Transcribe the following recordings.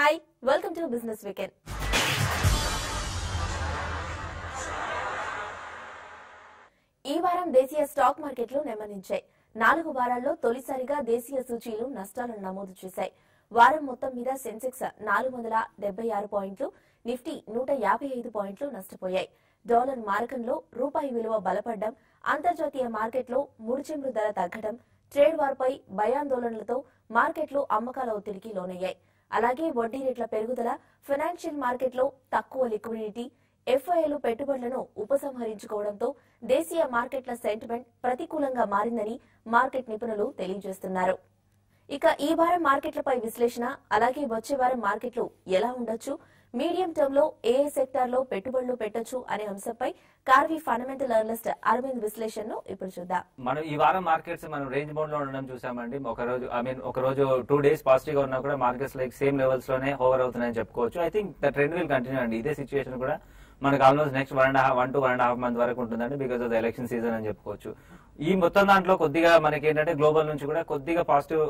Hi welcome to Business Weekend ఈ వారం దేశీయ స్టాక్ మార్కెట్లు నెమ్మదించాయి నాలుగు వారాల్లో తొలిసారిగా దేశీయ సూచీలు నష్టాలను నమోదు చేశాయి వారం మొత్తం మీద సెన్సెక్స్ నాలుగు వందల డెబ్బై ఆరు పాయింట్లు నిఫ్టీ నూట యాభై ఐదు పాయింట్లు నష్టపోయాయి డాలర్ మారకంలో రూపాయి విలువ బలపడ్డం అంతర్జాతీయ మార్కెట్లో ముడిచెమురు ధర తగ్గడం ట్రేడ్ వార్పై భయాందోళనలతో మార్కెట్లు అమ్మకాల ఒత్తిడికి లోనయ్యాయి అలాగే వడ్డీ రేట్ల పెరుగుదల ఫైనాన్షియల్ మార్కెట్లో తక్కువ లిక్విడిటీ ఎఫ్ఐఏలు పెట్టుబడులను ఉపసంహరించుకోవడంతో దేశీయ మార్కెట్ల సెంటిమెంట్ ప్రతికూలంగా మారిందని మార్కెట్ నిపుణులు తెలియజేస్తున్నారు ఇక ఈ వారం మార్కెట్లపై విశ్లేషణ అలాగే వచ్చే వారం మార్కెట్లు ఎలా ఉండొచ్చు మీడియం టర్మ్ లో ఏ ఏ సెక్టార్ లో పెట్టుబడులు పెట్టొచ్చు అనే అంశంపై కార్వి ఫండమెంటల్ అనలిస్ట్ అరవింద్ విశ్లేషణను ఇప్పుడు చూద్దాం మనం ఈ వారం మార్కెట్స్ మనం రేంజ్ బౌండ్ లో ఉండడం చూసామండి ఒక రోజు ఐ మీన్ ఒక రోజు టూ డేస్ పాజిటివ్ గా ఉన్నా కూడా మార్కెట్స్ లైక్ సేమ్ లెవెల్స్ లోనే హోవర్ అవుతున్నాయని చెప్పుకోవచ్చు I think the trend will continue అండి ఇదే సిచువేషన్ కూడా మనకు almost next one and half one to one and half month వరకు ఉంటుందండి because of the election season అని చెప్పుకోవచ్చు ఈ మొత్తం దాంట్లో కొద్దిగా మనకి ఏంటంటే గ్లోబల్ నుంచి కూడా కొద్దిగా పాజిటివ్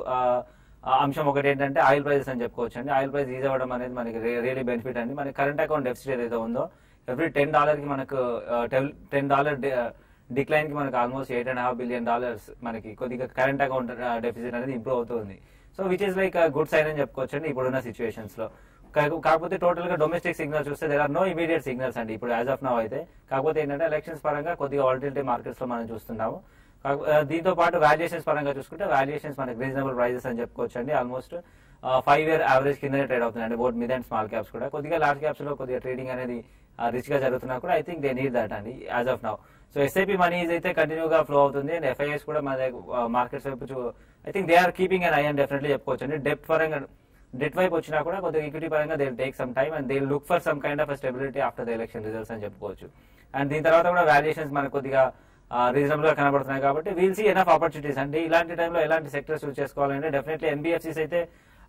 అంశం ఒకటి ఏంటంటే ఆయిల్ ప్రైసెస్ అని చెప్పుకోవచ్చు అండి ఆయిల్ ప్రైస్ ఈజ్ అవ్వడం అనేది మనకి రియలీ బెనిఫిట్ అండి మనకి కరెంట్ అకౌంట్ డెఫిసిట్ ఏదైతే ఉందో ఎవ్రీ టెన్ డాలర్ కి మనకు టెన్ డాలర్ డిక్లైన్ కి మనకు almost eight and half billion dollars మనకి కొద్దిగా కరెంట్ అకౌంట్ డెఫిసిట్ అనేది ఇంప్రూవ్ అవుతుంది so which is like good sign అని చెప్పుకోవచ్చు అండి ఇప్పుడున్న సిచువేషన్స్ లో కాక- కాకపోతే టోటల్ గా డొమెస్టిక్ సిగ్నల్ చూస్తే there are no immediate signals అండి ఇప్పుడు యాజ్ ఆఫ్ నౌ అయితే కాకపోతే ఏంటంటే ఎలక్షన్స్ పరంగా కొద్దిగా వాలిటిలిటీ మార్కెట్స్ లో మనం చూస్తున్నాము కాక- ఆ, దీంతో పాటు వాల్యుయేషన్స్ పరంగా చూసుకుంటే వాల్యుయేషన్స్ మనకి రీజనబుల్ ప్రైజెస్ అని చెప్పుకోవచ్చు అండి ఆల్మోస్ట్ ఫైవ్ ఇయర్ యావరేజ్ కిందనే ట్రేడ్ అవుతుందండి both mid and small caps కూడా కొద్దిగా లార్జ్ క్యాప్స్ లో కొద్దిగా ట్రేడింగ్ అనేది రిచ్ గా జరుగుతున్నా కూడా I think they need that అండి as of now so SIP monies అయితే కంటిన్యూగా ఫ్లో అవుతుంది అండ్ ఎఫ్ఐఎస్ కూడా మన మార్కెట్స్ వైపు I think they are keeping and I అని డెఫినెట్లీ చెప్పుకోవచ్చు అండి డెప్త్ పరంగా డెట్ వైపు వచ్చినా కూడా కొద్దిగా ఈక్విటీ పరంగా they take some time and they look for some kind of stability after the election results అని చెప్పుకోవచ్చు అండ్ దీని తర్వాత కూడా వాల్యుయేషన్స్ మనకు కొద్దిగా రీజనబుల్ గా కనబడుతున్నాయి కాబట్టి వీల్ సీ ఎనఫ్ ఆపర్చునిటీస్ అంటే ఇలాంటి టైంలో ఎలాంటి సెక్టర్స్ చూస్ చేసుకోవాలంటే డెఫినెట్లీ ఎన్బిఎఫ్సిస్ అయితే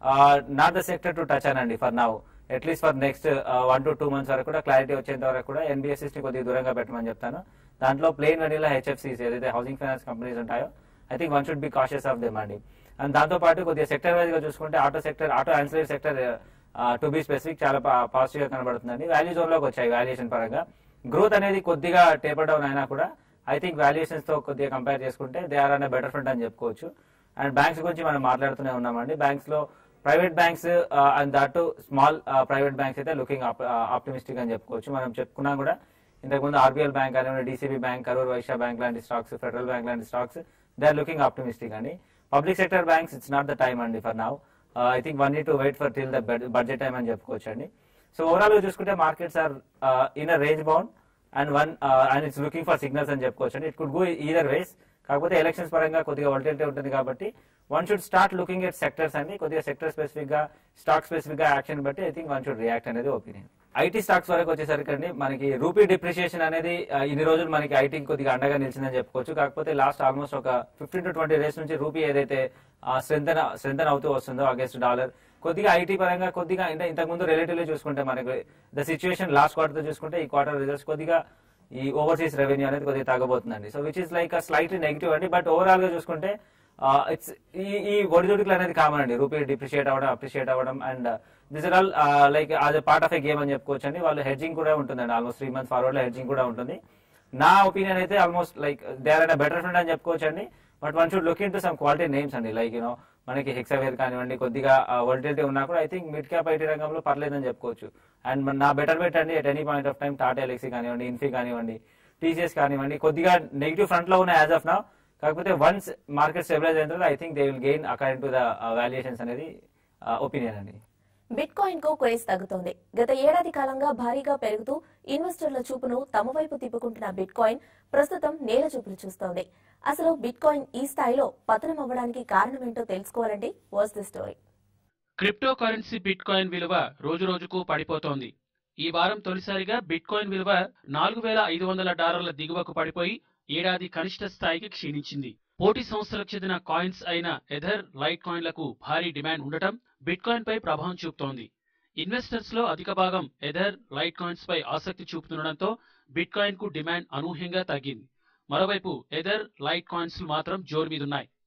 not the sector to touch అనండి for now at least for next one to two months వరకు కూడా క్లారిటీ వచ్చేంత వరకు కూడా ఎన్బిఎఫ్సిస్ ని కొద్దిగా దూరంగా పెట్టమని చెప్తాను దాంట్లో ప్లేన్ వెనీలా హెచ్ఎఫ్సిస్ ఏదైతే హౌసింగ్ ఫైనాన్స్ కంపెనీస్ ఉంటాయో I think one should be cautious of them అండి అండ్ దాంతో పాటు కొద్దిగా సెక్టర్ వైజ్ గా చూసుకుంటే auto sector auto ancillary sector to be specific చాలా పాజిటివ్ గా కనబడుతుందండి వాల్యూ జోన్ లోకి వచ్చాయి వాల్యుయేషన్ పరంగా గ్రోత్ అనేది కొద్దిగా టేపర్ డౌన్ అయినా కూడా ఐ థింక్ వాల్యుయేషన్స్ తో కొద్దిగా కంపేర్ చేసుకుంటే they are on better front అని చెప్పుకోవచ్చు అండ్ బ్యాంక్స్ గురించి మనం మాట్లాడుతూనే ఉన్నామండి బ్యాంక్స్ లో private banks and that small private banks అయితే లుకింగ్ ఆప్టిమిస్టిక్ అని చెప్పుకోవచ్చు మనం చెప్పుకున్నాం కూడా ఇంతకుముందు ఆర్బీఎల్ బ్యాంక్ కానివ్వండి DCB Bank Karur Vysya Bank లాంటి స్టాక్స్ ఫెడరల్ బ్యాంక్ లాంటి stocks they are looking optimistic అండి public sector banks it's not the time అండి for now I think one need to wait for till the budget time అని చెప్పుకోవచ్చు అండి so overall గా చూసుకుంటే markets are in a range bound and one and it's looking for signals అని చెప్పుకోవచ్చు అండి it could go either ways కాకపోతే elections పరంగా కొద్దిగా వల్టిలిటీ ఉంటుంది కాబట్టి one should start looking at sectors అండి కొద్దిగా సెక్టర్ స్పెసిఫిక్ గా స్టాక్ స్పెసిఫిక్ గా యాక్షన్ బట్టి I think one should react అనేది ఒపీనియన్ ఐటీ స్టాక్స్ వరకు వచ్చేసరికి అండి మనకి రూపీ డిప్రిషియేషన్ అనేది ఆ, ఇన్ని రోజులు మనకి ఐటీ కొద్దిగా అండగా నిలిచిందని చెప్పుకోవచ్చు కాకపోతే లాస్ట్ ఆల్మోస్ట్ ఒక ఫిఫ్టీన్ టు ట్వంటీ డేస్ నుంచి రూపీ ఏదైతే స్ట్రెంతన్ స్ట్రెంతన్ అవుతూ వస్తుందో అగేన్స్ట్ డాలర్ కొద్దిగా ఐటీ పరంగా కొద్దిగా అంటే ఇంతకుముందు రిలేటివ్లీ చూసుకుంటే మనకి ద సిచ్యువేషన్ లాస్ట్ క్వార్టర్ తో చూసుకుంటే ఈ క్వార్టర్ రిజల్ట్స్ కొద్దిగా ఈ ఓవర్సీస్ రెవెన్యూ అనేది కొద్దిగా తగ్గబోతుందండి so which is like slightly negative అండి బట్ ఓవరాల్ గా చూసుకుంటే ఇట్స్ ఈ ఈ ఒడిదుడుకులు అనేది కామన్ అండి రూపీ డిప్రిషియేట్ అవ్వడం అప్రిషియేట్ అవ్వడం and this are all like as a part of a game అని చెప్పుకోవచ్చు అండి వాళ్ళు హెడ్జింగ్ కూడా ఉంటుందండి ఆల్మోస్ట్ త్రీ మంత్స్ ఫార్వర్డ్ లో హెడ్జింగ్ కూడా ఉంటుంది నా ఒపీనియన్ అయితే almost like they are better friend అని చెప్పుకోవచ్చు అండి but one should look in into some quality names అండి లైక్ యూనో మనకి హెక్సావేర్ కానివ్వండి కొద్దిగా వర్టిలిటీ ఉన్నా కూడా I think mid cap IT రంగంలో పర్లేదని చెప్పుకోవచ్చు అండ్ నా బెటర్ బెట్ అండి at any point of time Tata Elxsi కానివ్వండి ఇన్ఫీ కానివ్వండి టీసీఎస్ కానివ్వండి కొద్దిగా నెగిటివ్ ఫ్రంట్ లో ఉన్న యాజ్ ఆఫ్ నా కాకపోతే వన్స్ మార్కెట్ స్టెబిలైజ్ అయిన తర్వాత I think they will gain according to the valuations అనేది ఒపీనియన్ అండి బిట్ కాయిన్ కు క్రేజ్ తగ్గుతోంది గత ఏడాది కాలంగా భారీగా పెరుగుతూ ఇన్వెస్టర్ల చూపును తమ వైపు తిప్పుకుంటున్న బిట్ కాయిన్ ప్రస్తుతం నేల చూపులు చూస్తోంది అసలు బిట్ కాయిన్ ఈ స్థాయిలో పతనం అవ్వడానికి కారణమేంటో తెలుసుకోవాలంటే watch the story cryptocurrency bitcoin విలువ రోజురోజుకు పడిపోతోంది ఈ వారం తొలిసారిగా బిట్ కాయిన్ విలువ నాలుగు వేల ఐదు వందల డాలర్ల దిగువకు పడిపోయి ఏడాది కనిష్ట స్థాయికి క్షీణించింది పోటీ సంస్థలకు చెందిన కాయిన్స్ అయిన ఎథర్ లైట్ కాయిన్లకు భారీ డిమాండ్ ఉండటం బిట్ కాయిన్ పై ప్రభావం చూపుతోంది ఇన్వెస్టర్స్ లో అధిక భాగం ఎథర్ లైట్ కాయిన్స్ పై ఆసక్తి చూపుతుండటంతో బిట్ కాయిన్ కు డిమాండ్ అనూహ్యంగా తగ్గింది మరోవైపు ఎథర్ లైట్ కాయిన్స్ మాత్రం జోరు మీదున్నాయి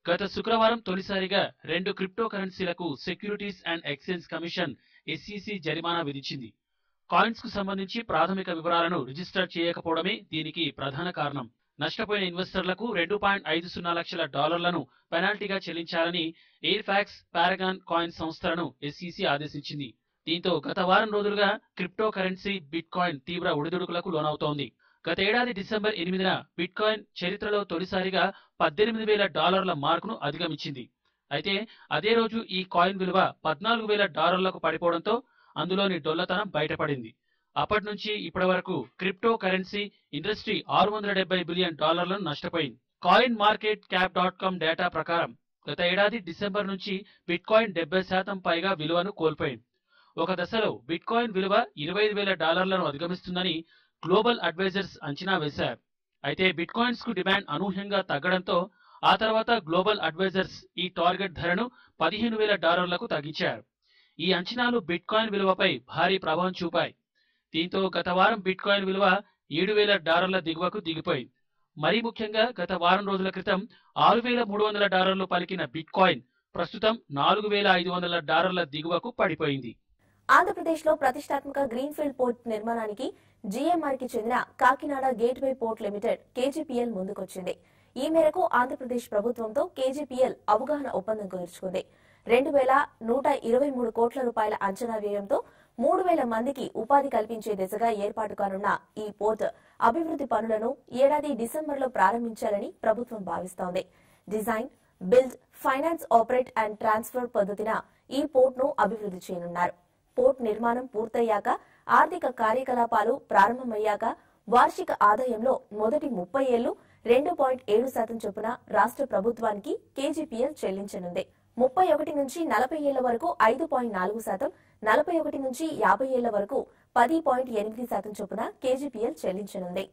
గత శుక్రవారం తొలిసారిగా రెండు క్రిప్టో కరెన్సీలకు Securities and Exchange Commission SEC జరిమానా విధించింది కాయిన్స్ కు సంబంధించి ప్రాథమిక వివరాలను రిజిస్టర్ చేయకపోవడమే దీనికి ప్రధాన కారణం నష్టపోయిన ఇన్వెస్టర్లకు రెండు పాయింట్ ఐదు సున్నా లక్షల డాలర్లను పెనాల్టీగా చెల్లించాలని ఎయిర్ ఫ్యాక్స్ పారగాన్ కాయిన్ సంస్థలను ఎస్ఈసి ఆదేశించింది దీంతో గత వారం రోజులుగా క్రిప్టో కరెన్సీ బిట్ కాయిన్ తీవ్ర ఒడిదుడుకులకు లోనవుతోంది గత ఏడాది డిసెంబర్ ఎనిమిదిన బిట్ కాయిన్ చరిత్రలో తొలిసారిగా పద్దెనిమిది వేల డాలర్ల మార్కును అధిగమించింది అయితే అదే రోజు ఈ కాయిన్ విలువ పద్నాలుగు వేల డాలర్లకు పడిపోవడంతో అందులోని డొల్లతనం బయటపడింది అప్పటి నుంచి ఇప్పటి వరకు క్రిప్టో కరెన్సీ ఇండస్ట్రీ ఆరు వందల డెబ్బై బిలియన్ డాలర్లను నష్టపోయింది coin market cap dot com data ప్రకారం గత ఏడాది డిసెంబర్ నుంచి బిట్ కాయిన్ డెబ్బై శాతం పైగా విలువను కోల్పోయింది ఒక దశలో బిట్ కాయిన్ విలువ ఇరవై ఐదు వేల డాలర్లను అధిగమిస్తుందని గ్లోబల్ అడ్వైజర్స్ అంచనా వేశారు అయితే బిట్ కాయిన్స్ కు డిమాండ్ అనూహ్యంగా తగ్గడంతో ఆ తర్వాత గ్లోబల్ అడ్వైజర్స్ ఈ టార్గెట్ ధరను పదిహేను వేల డాలర్లకు తగ్గించారు ఈ అంచనాలు బిట్ కాయిన్ విలువపై భారీ ప్రభావం చూపాయి దీంతో గత వారం బిట్ కాయిన్ విలువ ఏడు వేల డాలర్ల దిగువకు దిగిపోయింది మరీ ముఖ్యంగా గత వారం రోజుల క్రితం ఆరు వేల మూడు వందల డాలర్లు పలికిన బిట్ కాయిన్ ప్రస్తుతం నాలుగు వేల ఐదు వందల డాలర్ల దిగువకు పడిపోయింది ఆంధ్రప్రదేశ్లో ప్రతిష్టాత్మక గ్రీన్ఫీల్డ్ పోర్ట్ నిర్మాణానికి జీఎంఆర్ కి చెందిన Kakinada Gateway Port Limited KGPL ముందుకొచ్చింది ఈ మేరకు ఆంధ్రప్రదేశ్ ప్రభుత్వంతో కేజీపీఎల్ అవగాహన ఒప్పందం కుదుర్చుకుంది రెండు వేల నూట ఇరవై మూడు కోట్ల రూపాయల అంచనా వ్యయంతో మూడు వేల మందికి ఉపాధి కల్పించే దిశగా ఏర్పాటు కానున్న ఈ పోర్ట్ అభివృద్ది పనులను ఏడాది డిసెంబర్లో ప్రారంభించాలని ప్రభుత్వం భావిస్తోంది design build finance operate and transfer పద్ధతిన ఈ పోర్ట్ను అభివృద్ది చేయనున్నారు పోర్ట్ నిర్మాణం పూర్తయ్యాక ఆర్థిక కార్యకలాపాలు ప్రారంభమయ్యాక వార్షిక ఆదాయంలో మొదటి ముప్పై ఏళ్లు రెండు పాయింట్ ఏడు శాతం చొప్పున రాష్ట్ర ప్రభుత్వానికి కేజీపీఎల్ చెల్లించనుంది ముప్పై ఒకటి నుంచి నలభై ఏళ్ల వరకు ఐదు పాయింట్ నాలుగు శాతం నలభై ఒకటి నుంచి యాభై ఏళ్ల వరకు పది పాయింట్ ఎనిమిది శాతం చొప్పున కేజీపీఎల్ చెల్లించనుంది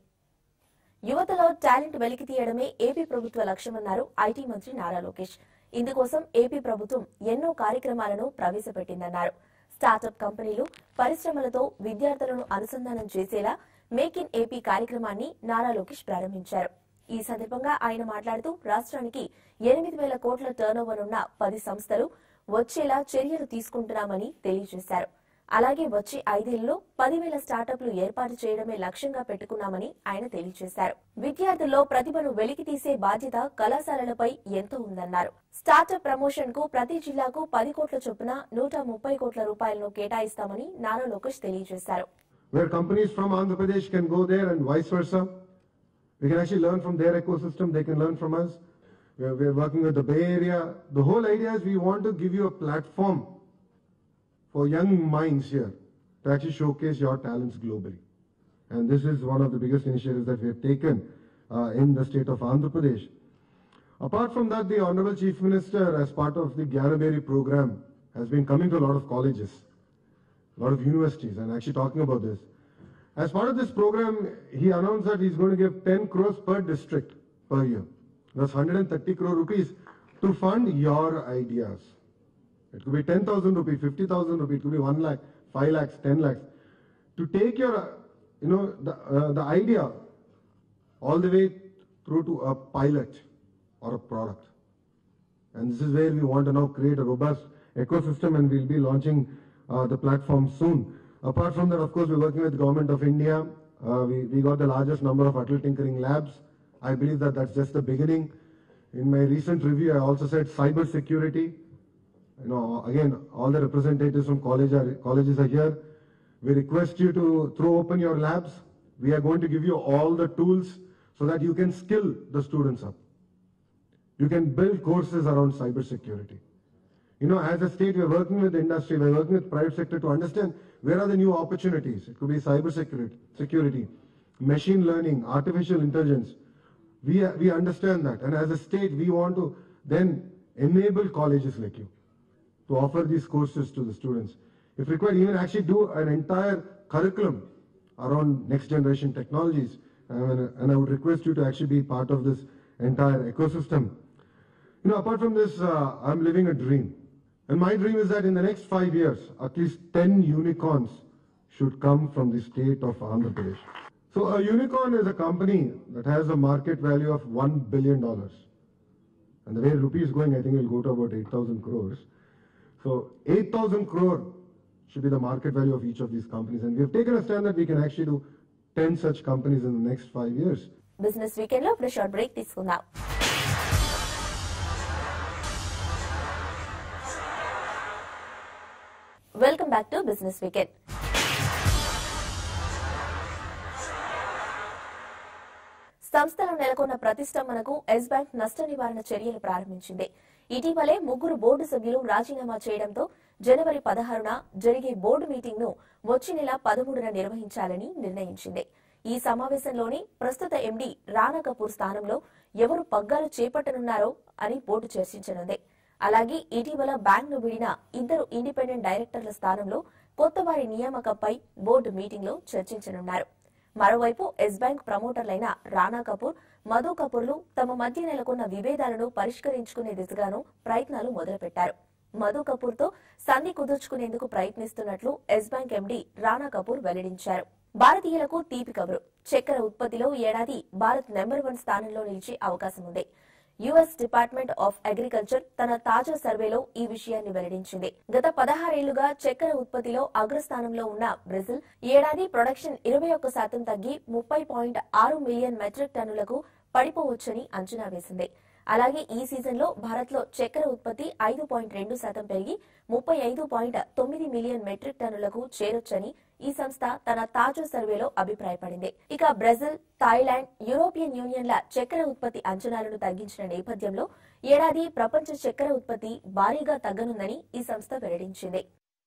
యువతలో టాలెంట్ వెలికి తీయడమే ఏపీ ప్రభుత్వ లక్ష్యమన్నారు ఐటీ మంత్రి నారా లోకేష్ ఇందుకోసం ఏపీ ప్రభుత్వం ఎన్నో కార్యక్రమాలను ప్రవేశపెట్టిందన్నారు స్టార్టప్ కంపెనీలు పరిశ్రమలతో విద్యార్థులను అనుసంధానం చేసేలా మేక్ ఇన్ ఏపీ కార్యక్రమాన్ని నారా లోకేష్ ప్రారంభించారు ఈ సందర్భంగా ఆయన మాట్లాడుతూ రాష్ట్రానికి ఎనిమిది వేల కోట్ల టర్నోవర్ ఉన్న పది సంస్థలు వచ్చేలా చర్యలు తీసుకుంటున్నామని తెలియజేశారు అలాగే వచ్చే ఐదేళ్లలో పదివేల స్టార్టప్లు ఏర్పాటు చేయడమే లక్ష్యంగా పెట్టుకున్నామని ఆయన తెలియజేశారు విద్యార్థుల్లో ప్రతిభను వెలికి తీసే బాధ్యత కళాశాలలపై ఎంతో ఉందన్నారు స్టార్టప్ ప్రమోషన్ కు ప్రతి జిల్లాకు పది కోట్ల చొప్పున నూట ముప్పై కోట్ల రూపాయలను కేటాయిస్తామని నారా లోకేష్ తెలియజేశారు where companies from Andhra Pradesh can go there and vice versa. We can actually learn from their ecosystem, they can learn from us. We're, we're working with the Bay Area. The whole idea is we want to give you a platform for young minds here to actually showcase your talents globally. And this is one of the biggest initiatives that we have taken uh, in the state of Andhra Pradesh. Apart from that, the Honorable Chief Minister, as part of the Gyanaberi program, has been coming to a lot of colleges a lot of universities and actually talking about this. As part of this program, he announced that he's going to give 10 crores per district per year. That's 130 crore rupees to fund your ideas. It could be 10,000 rupees, 50,000 rupees, it could be 1 lakh, 5 lakhs, 10 lakhs. To take your, uh, you know, the, uh, the idea all the way through to a pilot or a product. And this is where we want to now create a robust ecosystem and we'll be launching uh, the platform soon. Apart from that, of course, we're working with the Government of India. Uh, we, we got the largest number of Atal Tinkering Labs. I believe that that's just the beginning. In my recent review, I also said cyber security. You know, again, all the representatives from college are, colleges are here. We request you to throw open your labs. We are going to give you all the tools so that you can skill the students up. You can build courses around cyber security. You know, as a state, we're working with the industry, we're working with private sector to understand where are the new opportunities. It could be cyber security, security, machine learning, artificial intelligence. We, we understand that. And as a state, we want to then enable colleges like you to offer these courses to the students. If required, even actually do an entire curriculum around next generation technologies. And, and I would request you to actually be part of this entire ecosystem. You know, apart from this, uh, I'm living a dream. And my dream is that in the next five years, at least 10 unicorns should come from the state of Andhra Pradesh. So a unicorn is a company that has a market value of $1 billion. And the way rupee is going, I think it will go to about 8,000 crores. So 8,000 crore should be the market value of each of these companies. And we have taken a stand that we can actually do 10 such companies in the next five years. Business Weekend లో ఇప్పుడు short break తీసుకుందాం welcome back to Business Weekend సంస్థలో నెలకొన్న ప్రతిష్టంభనకు yes bank నష్ట నివారణ చర్యలు ప్రారంభించింది ఇటీవలే ముగ్గురు బోర్డు సభ్యులు రాజీనామా చేయడంతో జనవరి పదహారున జరిగే బోర్డు మీటింగ్ ను వచ్చే నెల పదమూడున నిర్వహించాలని నిర్ణయించింది ఈ సమావేశంలోని ప్రస్తుత ఎండీ రానా కపూర్ స్థానంలో ఎవరు పగ్గాలు చేపట్టనున్నారో అని బోర్డు చర్చించనుంది అలాగే ఇటీవల బ్యాంక్ ను వీడిన ఇద్దరు ఇండిపెండెంట్ డైరెక్టర్ల స్థానంలో కొత్త వారి నియామకంపై బోర్డు మీటింగ్ లో చర్చించనున్నారు మరోవైపు ఎస్ బ్యాంక్ ప్రమోటర్లైన రానా కపూర్ మధు కపూర్లు తమ మధ్య నెలకొన్న విభేదాలను పరిష్కరించుకునే దిశగాను ప్రయత్నాలు మొదలుపెట్టారు మధు కపూర్ తో సంధి కుదుర్చుకునేందుకు ప్రయత్నిస్తున్నట్లు Yes Bank MD Rana Kapoor వెల్లడించారు భారతీయులకు తీపి కబురు చక్కెర ఉత్పత్తిలో ఈ ఏడాది భారత్ నెంబర్ వన్ స్థానంలో నిలిచే అవకాశం ఉంది యుఎస్ డిపార్ట్మెంట్ ఆఫ్ అగ్రికల్చర్ తన తాజా సర్వేలో ఈ విషయాన్ని వెల్లడించింది గత పదహారేళ్లుగా చక్కెర ఉత్పత్తిలో అగ్రస్థానంలో ఉన్న బ్రెజిల్ ఈ ఏడాది ప్రొడక్షన్ ఇరవై ఒక్క శాతం తగ్గి ముప్పై పాయింట్ ఆరు మిలియన్ మెట్రిక్ టన్నులకు పడిపోవచ్చని అంచనా వేసింది అలాగే ఈ సీజన్ లో భారత్ లో చక్కెర ఉత్పత్తి ఐదు పాయింట్ రెండు శాతం పెరిగి ముప్పై ఐదు పాయింట్ తొమ్మిది మిలియన్ మెట్రిక్ టన్నులకు చేరొచ్చని ఈ సంస్థ తన తాజా సర్వేలో అభిప్రాయపడింది ఇక బ్రెజిల్ థాయిలాండ్ యూరోపియన్ యూనియన్ల చక్కెర ఉత్పత్తి అంచనాలను తగ్గించిన నేపథ్యంలో ఏడాది ప్రపంచ చక్కెర ఉత్పత్తి భారీగా తగ్గనుందని ఈ సంస్థ వెల్లడించింది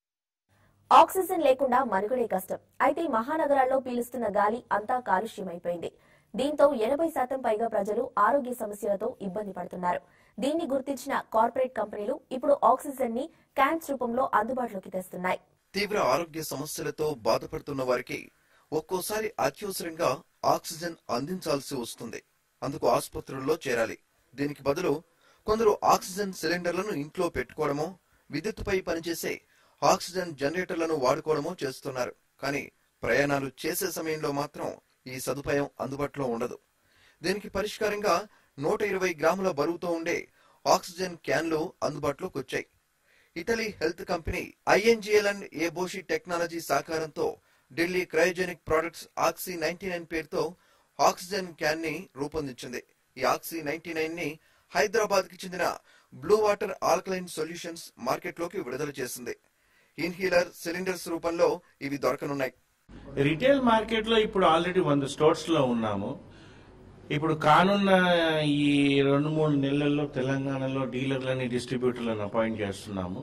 ఆక్సిజన్ లేకుండా మనుగడే కష్టం అయితే మహానగరాల్లో పీలుస్తున్న గాలి అంతా కాలుష్యమైపోయింది దీంతో ఎనభై శాతం పైగా ప్రజలు ఆరోగ్య సమస్యలతో ఇబ్బంది పడుతున్నారు దీన్ని గుర్తించిన కార్పొరేట్ కంపెనీలు ఇప్పుడు ఆక్సిజన్ ని క్యాన్స్ రూపంలో అందుబాటులోకి తెస్తున్నాయి తీవ్ర ఆరోగ్య సమస్యలతో బాధపడుతున్న వారికి ఒక్కోసారి అత్యవసరంగా ఆక్సిజన్ అందించాల్సి వస్తుంది అందుకు ఆసుపత్రుల్లో చేరాలి దీనికి బదులు కొందరు ఆక్సిజన్ సిలిండర్లను ఇంట్లో పెట్టుకోవడమో విద్యుత్తుపై పనిచేసే ఆక్సిజన్ జనరేటర్లను వాడుకోవడమో చేస్తున్నారు కానీ ప్రయాణాలు చేసే సమయంలో మాత్రం ఈ సదుపాయం అందుబాటులో ఉండదు దీనికి పరిష్కారంగా నూట ఇరవై గ్రాముల బరువుతో ఉండే ఆక్సిజన్ క్యాన్లు అందుబాటులోకి వచ్చాయి Italy health company INGL and ఏబోషి టెక్నాలజీ సహకారంతో Delhi cryogenic products oxy ninety nine పేరుతో ఆక్సిజన్ క్యాన్ ని రూపొందించింది ఈ ఆక్సీ నైన్టీ నైన్ ని హైదరాబాద్ కి చెందిన Blue Water Alkaline Solutions market లోకి విడుదల చేసింది ఇన్హీలర్ సిలిండర్స్ రూపంలో ఇవి దొరకనున్నాయి రీటైల్ మార్కెట్ లో ఇప్పుడు ఆల్రెడీ వంద స్టోర్స్ లో ఉన్నాము ఇప్పుడు కానున్న ఈ రెండు మూడు నెలల్లో తెలంగాణలో డీలర్లని డిస్ట్రిబ్యూటర్లను అపాయింట్ చేస్తున్నాము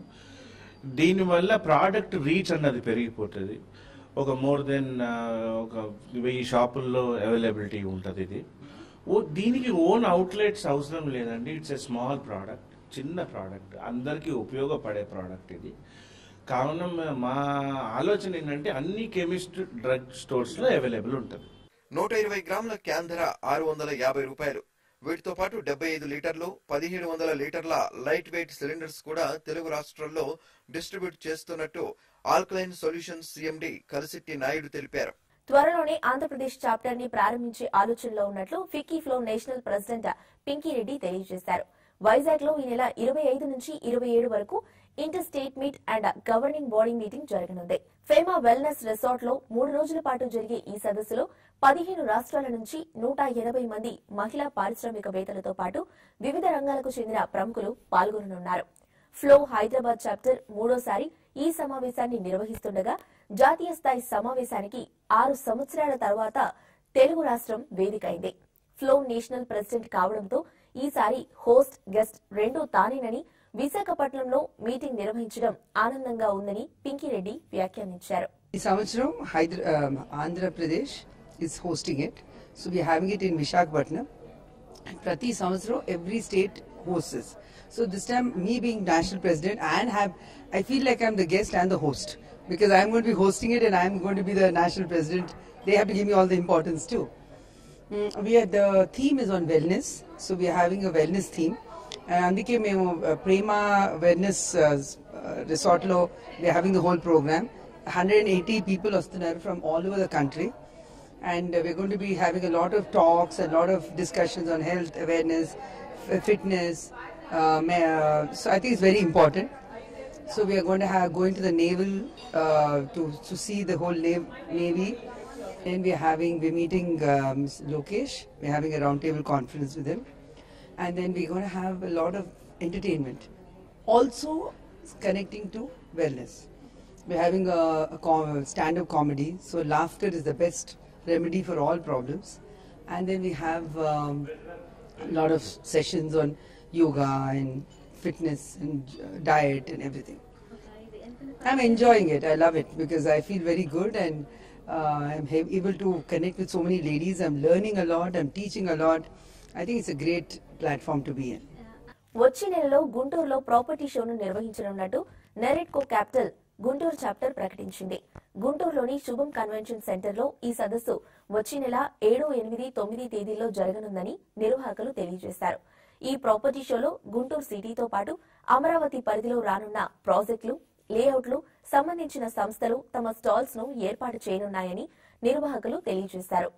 దీనివల్ల ప్రోడక్ట్ రీచ్ అన్నది పెరిగిపోతుంది ఒక మోర్ దెన్ ఒక వెయ్యి షాపుల్లో అవైలబిలిటీ ఉంటుంది ఇది ఓ దీనికి ఓన్ అవుట్లెట్స్ అవసరం లేదండి ఇట్స్ ఎ స్మాల్ ప్రోడక్ట్ చిన్న ప్రోడక్ట్ అందరికీ ఉపయోగపడే ప్రోడక్ట్ ఇది కావున మా ఆలోచన ఏంటంటే అన్ని కెమిస్ట్ డ్రగ్ స్టోర్స్ లో అవైలబుల్ ఉంటుంది నూట ఇరవై గ్రాముల క్యాన్ ధర ఆరు వందల యాభై రూపాయలు వీటితో పాటు డెబ్బై ఐదు లీటర్లు పదిహేడు వందల లీటర్ల లైట్ వెయిట్ సిలిండర్స్ కూడా తెలుగు రాష్ట్రాల్లో డిస్ట్రిబ్యూట్ చేస్తున్నట్టు ఆల్కలైన్ సొల్యూషన్స్ సిఎండి కలిసిట్టి నాయుడు తెలిపారు త్వరలోనే ఆంధ్రప్రదేశ్ చాప్టర్ ని ప్రారంభించే ఆలోచనలో ఉన్నట్లు FICCI FLO national president Pinky Reddy తెలియజేశారు వైజాగ్ లో ఈ నెల ఇరవై ఐదు నుంచి ఇరవై ఏడు వరకు interstate meet and governing body meeting జరగనుంది ఫేమా వెల్నెస్ రిసార్ట్ లో మూడు రోజుల పాటు జరిగే ఈ సదస్సులో పదిహేను రాష్ట్రాల నుంచి నూట ఎనభై మంది మహిళా పారిశ్రామికవేత్తలతో పాటు వివిధ రంగాలకు చెందిన ప్రముఖులు పాల్గొననున్నారు ఫ్లో హైదరాబాద్ చాప్టర్ మూడోసారి ఈ సమావేశాన్ని నిర్వహిస్తుండగా జాతీయ స్థాయి సమావేశానికి ఆరు సంవత్సరాల తర్వాత తెలుగు రాష్ట్రం వేదికైంది ఫ్లో నేషనల్ ప్రెసిడెంట్ కావడంతో ఈసారి హోస్ట్ గెస్ట్ రెండూ తానేనని విశాఖపట్నంలో మీటింగ్ నిర్వహించడం ఆనందంగా ఉందని పింకిరెడ్డి వ్యాఖ్యానించారు ఈ సంవత్సరం హైదరా Andhra Pradesh is hosting it so we having it in Visakhapatnam ప్రతి సంవత్సరం every state hosts so this time me being national president and have I feel like I'm the guest and the host because I'm gonna be hosting it and I'm gonna to be the national president they have to give me all the importance to Mm, we are, the theme is on wellness, so we are having a wellness theme. And అందుకే మేము Prema wellness రిసార్ట్లో we're having the whole programme hundred and eighty people వస్తున్నారు from all over the country and we're gonna to be having a lot of talks and lot of discussions on health awareness f- fitness. Uh, ma- uh, so I think it's very important. So we are going to have going to the naval uh, to to see the whole nav- navy, and we are having we're meeting um, Lokesh. We're having a roundtable conference with him, and then we're going to have a lot of entertainment, also connecting to wellness. We're having a, a com- stand-up comedy, so laughter is the best remedy for all problems. And then we have um, a lot of sessions on yoga and fitness and uh, diet and everything. I'm enjoying it. I love it because I feel very good and uh, I'm ha- able to connect with so many ladies. I'm learning a lot. I'm teaching a lot. I think it's a great platform to be in. వచ్చే నెలలో గుంటూరులో property షోను నిర్వహించనున్నట్టు NAREDCO capital Guntur chapter ప్రకటించింది గుంటూరులోని శుభం convention సెంటర్లో ఈ సదస్సు వచ్చే నెల ఏడు ఎనిమిది తొమ్మిది తేదీల్లో జరగనుందని నిర్వాహకులు తెలియజేశారు ఈ ప్రాపర్టీ షోలో గుంటూరు సిటీతో పాటు అమరావతి పరిధిలో రానున్న ప్రాజెక్టులు లేఅవుట్లు సంబంధించిన సంస్థలు తమ స్టాల్స్ ను ఏర్పాటు చేయనున్నాయని నిర్వాహకులు తెలియజేశారు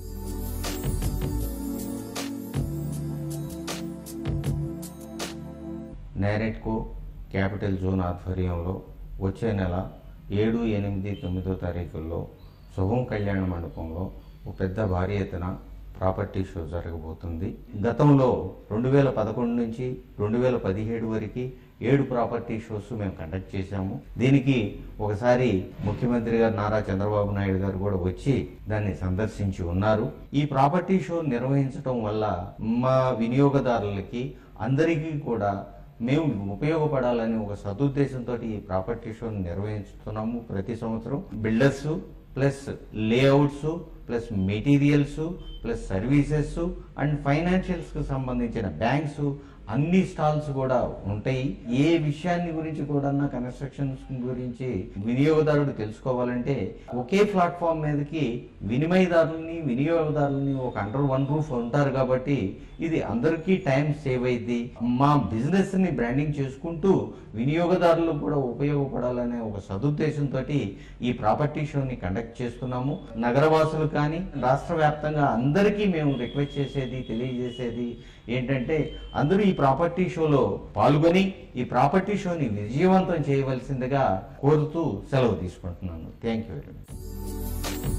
నేరెట్కో క్యాపిటల్ జోన్ ఆధ్వర్యంలో వచ్చే నెల ఏడు ఎనిమిది తొమ్మిదో తారీఖుల్లో శుభం కళ్యాణ మండపంలో ఒక పెద్ద భారీ ఎత్తున ప్రాపర్టీ షో జరగబోతుంది గతంలో రెండు వేల పదకొండు నుంచి రెండు వేల పదిహేడు వరకు ఏడు ప్రాపర్టీ షోస్ మేము కండక్ట్ చేశాము దీనికి ఒకసారి ముఖ్యమంత్రి గారు నారా చంద్రబాబు నాయుడు గారు కూడా వచ్చి దాన్ని సందర్శించి ఉన్నారు ఈ ప్రాపర్టీ షో నిర్వహించడం వల్ల మా వినియోగదారులకి అందరికీ కూడా మేము ఉపయోగపడాలని ఒక సదుద్దేశంతో ఈ ప్రాపర్టీ షోని నిర్వహిస్తున్నాము ప్రతి సంవత్సరం builders plus layouts plus materials plus services and ఫైనాన్షియల్స్కి సంబంధించిన బ్యాంక్స్ అన్ని స్టాల్స్ కూడా ఉంటాయి ఏ విషయాన్ని గురించి కూడా కన్స్ట్రక్షన్స్ గురించి వినియోగదారుడు తెలుసుకోవాలంటే ఒకే ప్లాట్ఫామ్ మీదకి వినిమయదారుల్ని వినియోగదారుల్ని ఒక అండర్ వన్ రూఫ్ ఉంటారు కాబట్టి ఇది అందరికీ టైం సేవ్ అయింది మా బిజినెస్ ని బ్రాండింగ్ చేసుకుంటూ వినియోగదారులకు కూడా ఉపయోగపడాలనే ఒక సదుద్దేశంతో ఈ ప్రాపర్టీ షోని కండక్ట్ చేస్తున్నాము నగరవాసులు కానీ రాష్ట్ర వ్యాప్తంగా అందరికీ మేము రిక్వెస్ట్ చేసేది తెలియజేసేది ఏంటంటే అందరూ ఈ ప్రాపర్టీ షోలో పాల్గొని ఈ ప్రాపర్టీ షోని విజయవంతం చేయవలసిందిగా కోరుతూ సెలవు తీసుకుంటున్నాను థ్యాంక్ యూ వెరీ మచ్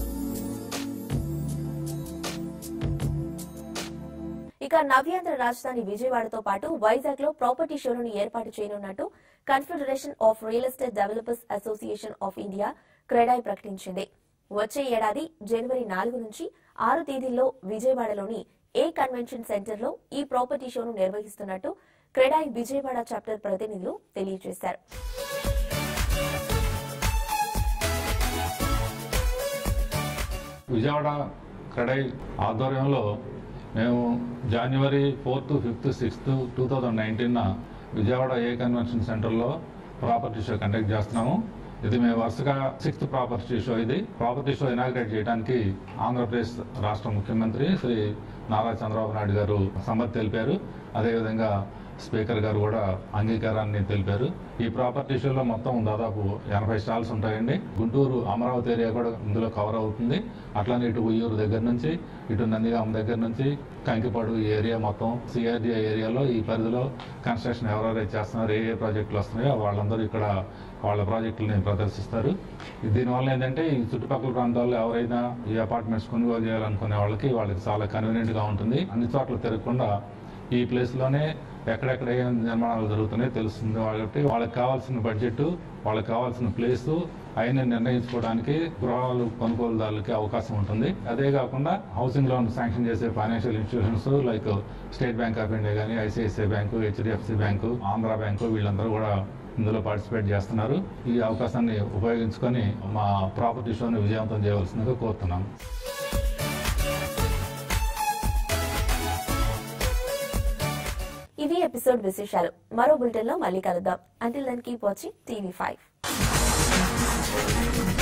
ఇక నవ్యాంధ్ర రాజధాని విజయవాడతో పాటు వైజాగ్ లో ప్రాపర్టీ షోలను ఏర్పాటు చేయనున్నట్టు confederation of real estate developers association of India CREDAI ప్రకటించింది వచ్చే ఏడాది జనవరి నాలుగు నుంచి ఆరు తేదీల్లో విజయవాడలోని ఏ కన్వెన్షన్ సెంటర్ లో ఈ ప్రాపర్టీ షోను నిర్వహిస్తున్నట్టు క్రెడాయ్ విజయవాడ చాప్టర్ ప్రతినిధులు తెలియజేశారు విజయవాడ క్రెడై ఆధ్వర్యంలో మేము January fourth fifth sixth two thousand nineteen Vijayawada A convention సెంటర్లో ప్రాపర్టీ షో కండక్ట్ చేస్తున్నాము ఇది మేము వరుసగా సిక్స్త్ ప్రాపర్టీ షో ఇది ప్రాపర్టీ షో ఇనాగ్రేట్ చేయడానికి ఆంధ్రప్రదేశ్ రాష్ట్ర ముఖ్యమంత్రి శ్రీ నారా చంద్రబాబు నాయుడు గారు సమ్మతి తెలిపారు అదేవిధంగా స్పీకర్ గారు కూడా అంగీకారాన్ని తెలిపారు ఈ ప్రాపర్టీ షోలో మొత్తం దాదాపు ఎనభై స్టాల్స్ ఉంటాయండి గుంటూరు అమరావతి ఏరియా కూడా ఇందులో కవర్ అవుతుంది అట్లానే ఇటు ఉయ్యూరు దగ్గర నుంచి ఇటు నందిగామ దగ్గర నుంచి కంకిపాడు ఈ ఏరియా మొత్తం సిఆర్డిఐ ఏరియాలో ఈ పరిధిలో కన్స్ట్రక్షన్ ఎవరెవరైతే చేస్తున్నారు ఏ ఏ ప్రాజెక్టులు వస్తున్నాయో వాళ్ళందరూ ఇక్కడ వాళ్ళ ప్రాజెక్టులని ప్రదర్శిస్తారు దీనివల్ల ఏంటంటే ఈ చుట్టుపక్కల ప్రాంతాల్లో ఎవరైనా ఈ అపార్ట్మెంట్స్ కొనుగోలు చేయాలనుకునే వాళ్ళకి వాళ్ళకి చాలా కన్వీనియంట్ గా ఉంటుంది అన్ని చోట్ల తిరగకుండా ఈ ప్లేస్ లోనే ఎక్కడెక్కడ ఏ నిర్మాణాలు జరుగుతున్నాయో తెలుస్తుంది కాబట్టి వాళ్ళకి కావాల్సిన బడ్జెట్ వాళ్ళకి కావాల్సిన ప్లేస్ అయిన నిర్ణయించుకోవడానికి గృహాలు కొనుగోలుదారులకి అవకాశం ఉంటుంది అదే కాకుండా హౌసింగ్ లోన్ శాంక్షన్ చేసే financial institutions like State Bank of India కానీ ICICI bank HDFC bank Andhra bank వీళ్ళందరూ కూడా ఇందులో పార్టిసిపేట్ చేస్తున్నారు ఈ అవకాశాన్ని ఉపయోగించుకొని మా ప్రాపర్టీ షోని విజయవంతం చేయవలసిందిగా కోరుతున్నాం ఇవి ఎపిసోడ్ విశేషాలు మరో బులెటిన్ లో మళ్ళీ కలుద్దాం until then keep watching TV five